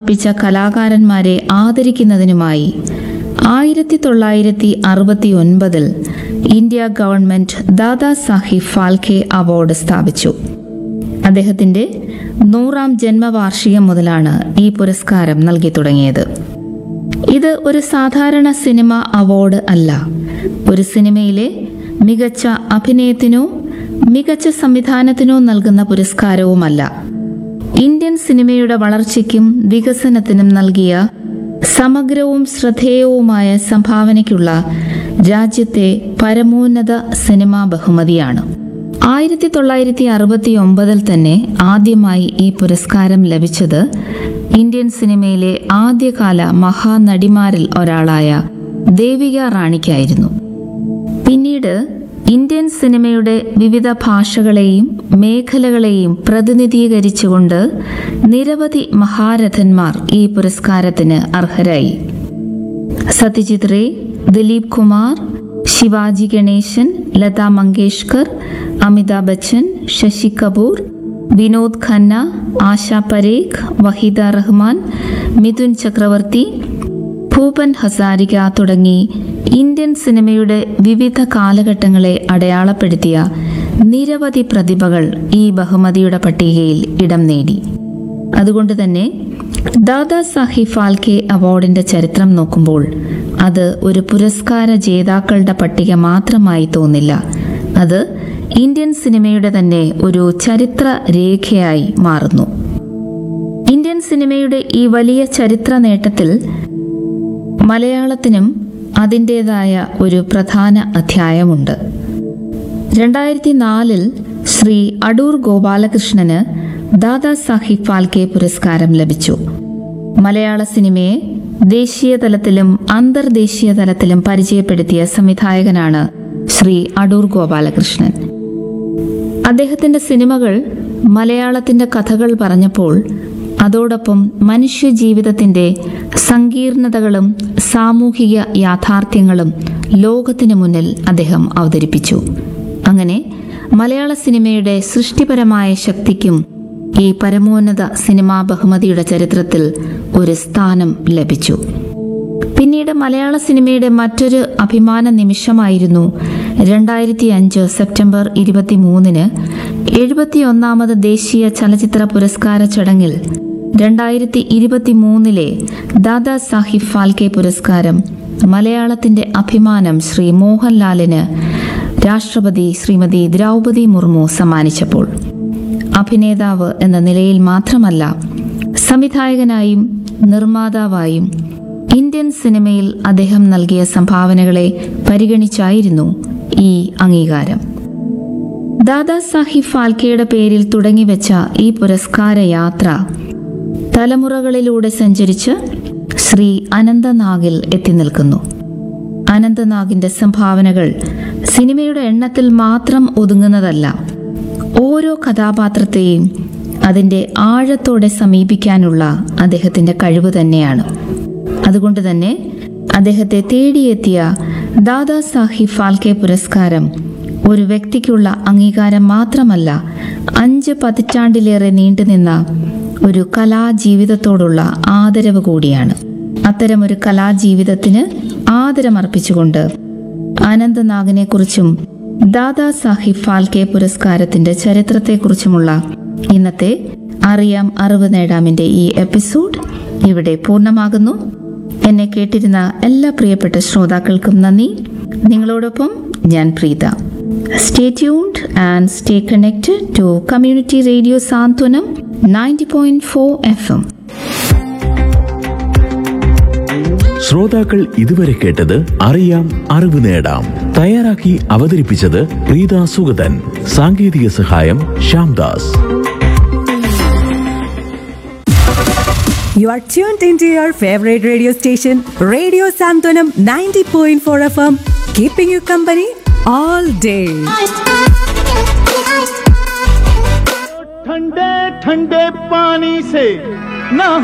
സമർപ്പിച്ച കലാകാരന്മാരെ ആദരിക്കുന്നതിനുമായി ആയിരത്തി തൊള്ളായിരത്തി അറുപത്തി ഒൻപതിൽ India government Dada Saheb Phalke award സ്ഥാപിച്ചു അദ്ദേഹത്തിന്റെ നൂറാം ജന്മവാർഷികം മുതലാണ് ഈ പുരസ്കാരം നൽകി തുടങ്ങിയത് ഇത് ഒരു സാധാരണ സിനിമ അവാർഡ് അല്ല ഒരു സിനിമയിലെ മികച്ച അഭിനയത്തിനോ മികച്ച സംവിധാനത്തിനോ നൽകുന്ന പുരസ്കാരവുമല്ല ഇന്ത്യൻ സിനിമയുടെ വളർച്ചയ്ക്കും വികസനത്തിനും നൽകിയ സമഗ്രവും ശ്രദ്ധേയവുമായ സംഭാവനയ്ക്കുള്ള രാജ്യത്തെ പരമോന്നത സിനിമാ ബഹുമതിയാണ് ആയിരത്തി തൊള്ളായിരത്തി അറുപത്തി ഒമ്പതിൽ തന്നെ ആദ്യമായി ഈ പുരസ്കാരം ലഭിച്ചത് ഇന്ത്യൻ സിനിമയിലെ ആദ്യകാല മഹാനടിമാരിൽ ഒരാളായ ദേവിക റാണിക്കായിരുന്നു പിന്നീട് ഇന്ത്യൻ സിനിമയുടെ വിവിധ ഭാഷകളെയും മേഖലകളെയും പ്രതിനിധീകരിച്ചുകൊണ്ട് നിരവധി മഹാരഥന്മാർ ഈ പുരസ്കാരത്തിന് അർഹരായി സത്യജിത് റേ ദിലീപ് കുമാർ ശിവാജി ഗണേശൻ ലതാ മങ്കേഷ്കർ അമിതാഭ് ബച്ചൻ ശശി കപൂർ വിനോദ് ഖന്ന ആശ പരേഖ് വഹീദ റഹ്മാൻ മിഥുൻ ചക്രവർത്തി ഭൂപൻ ഹസാരിക തുടങ്ങി ഇന്ത്യൻ സിനിമയുടെ വിവിധ കാലഘട്ടങ്ങളെ അടയാളപ്പെടുത്തിയ നിരവധി പ്രതിഭകൾ ഈ ബഹുമതിയുടെ പട്ടികയിൽ ഇടം നേടി അതുകൊണ്ട് തന്നെ ദാദാ സാഹിബ് ഫാൽക്കെ അവാർഡിന്റെ ചരിത്രം നോക്കുമ്പോൾ അത് ഒരു പുരസ്കാര ജേതാക്കളുടെ പട്ടിക മാത്രമായി തോന്നില്ല അത് ഇന്ത്യൻ സിനിമയുടെ തന്നെ ഒരു ചരിത്ര രേഖയായി മാറുന്നു ഇന്ത്യൻ സിനിമയുടെ ഈ വലിയ ചരിത്ര നേട്ടത്തിൽ മലയാളത്തിനും അതിൻ്റെതായ ഒരു പ്രധാന അധ്യായമുണ്ട് രണ്ടായിരത്തി നാലിൽ ശ്രീ അടൂർ ഗോപാലകൃഷ്ണന് ദാദാ സാഹിബ് ഫാൽക്കെ പുരസ്കാരം ലഭിച്ചു മലയാള സിനിമയെ ദേശീയ തലത്തിലും അന്തർദേശീയ തലത്തിലും പരിചയപ്പെടുത്തിയ സംവിധായകനാണ് ശ്രീ അടൂർ ഗോപാലകൃഷ്ണൻ അദ്ദേഹത്തിന്റെ സിനിമകൾ മലയാളത്തിന്റെ കഥകൾ പറഞ്ഞപ്പോൾ അതോടൊപ്പം മനുഷ്യ ജീവിതത്തിന്റെ സങ്കീർണതകളും സാമൂഹിക യാഥാർത്ഥ്യങ്ങളും ലോകത്തിനു മുന്നിൽ അദ്ദേഹം അവതരിപ്പിച്ചു അങ്ങനെ മലയാള സിനിമയുടെ സൃഷ്ടിപരമായ ശക്തിക്കും ഈ പരമോന്നത സിനിമാ ബഹുമതിയുടെ ചരിത്രത്തിൽ ഒരു സ്ഥാനം ലഭിച്ചു പിന്നീട് മലയാള സിനിമയുടെ മറ്റൊരു അഭിമാന നിമിഷമായിരുന്നു രണ്ടായിരത്തി അഞ്ച് സെപ്റ്റംബർ ഇരുപത്തിമൂന്നിന് എഴുപത്തിയൊന്നാമത് ദേശീയ ചലച്ചിത്ര പുരസ്കാര ചടങ്ങിൽ രണ്ടായിരത്തി ഇരുപത്തിമൂന്നിലെ ദാദാ സാഹിബ് ഫാൽക്കെ പുരസ്കാരം മലയാളത്തിന്റെ അഭിമാനം ശ്രീ മോഹൻലാലിന് രാഷ്ട്രപതി ശ്രീമതി ദ്രൗപതി മുർമു സമ്മാനിച്ചപ്പോൾ അഭിനേതാവ് എന്ന നിലയിൽ മാത്രമല്ല സംവിധായകനായും നിർമ്മാതാവായും ഇന്ത്യൻ സിനിമയിൽ അദ്ദേഹം നൽകിയ സംഭാവനകളെ പരിഗണിച്ചായിരുന്നു ഈ അംഗീകാരം ദാദാ സാഹിബ് ഫാൽക്കെയുടെ പേരിൽ തുടങ്ങിവെച്ച ഈ പുരസ്കാര യാത്ര തലമുറകളിലൂടെ സഞ്ചരിച്ച് ശ്രീ അനന്തനാഗിൽ എത്തി നിൽക്കുന്നു അനന്തനാഗിന്റെ സംഭാവനകൾ സിനിമയുടെ എണ്ണത്തിൽ മാത്രം ഒതുങ്ങുന്നതല്ല ഓരോ കഥാപാത്രത്തെയും അതിൻ്റെ ആഴത്തോടെ സമീപിക്കാനുള്ള അദ്ദേഹത്തിൻ്റെ കഴിവ് തന്നെയാണ് അതുകൊണ്ട് തന്നെ അദ്ദേഹത്തെ തേടിയെത്തിയ ദാദാ സാഹിബ് ഫാൽക്കെ പുരസ്കാരം ഒരു വ്യക്തിക്കുള്ള അംഗീകാരം മാത്രമല്ല അഞ്ച് പതിറ്റാണ്ടിലേറെ നീണ്ടുനിന്ന ഒരു കലാജീവിതത്തോടുള്ള ആദരവ് കൂടിയാണ് അത്തരമൊരു കലാജീവിതത്തിന് ആദരമർപ്പിച്ചുകൊണ്ട് അനന്തനാഗിനെ കുറിച്ചും ദാദാ സാഹിബ് ഫാൽക്കെ പുരസ്കാരത്തിന്റെ ചരിത്രത്തെക്കുറിച്ചുമുള്ള ഇന്നത്തെ അറിയാം അറിവ് നേടാമിന്റെ ഈ എപ്പിസോഡ് ഇവിടെ പൂർണ്ണമാകുന്നു എന്നെ കേട്ടിരുന്ന എല്ലാ പ്രിയപ്പെട്ട ശ്രോതാക്കൾക്കും നന്ദി നിങ്ങളോടൊപ്പം ഞാൻ Preetha stay tuned and stay connected to community radio Santhwanam ninety point four F M ശ്രോതാക്കൾ ഇതുവരെ കേട്ടത് അറിയാം അറിവ് നേടാം തയ്യാറാക്കി അവതരിപ്പിച്ചത് പ്രീത സുഗതൻ സാങ്കേതിക സഹായം Shyamdas You are tuned into your favorite radio station, Radio Santonam 90.4 FM, keeping you company all day. ठंडे ठंडे पानी से ना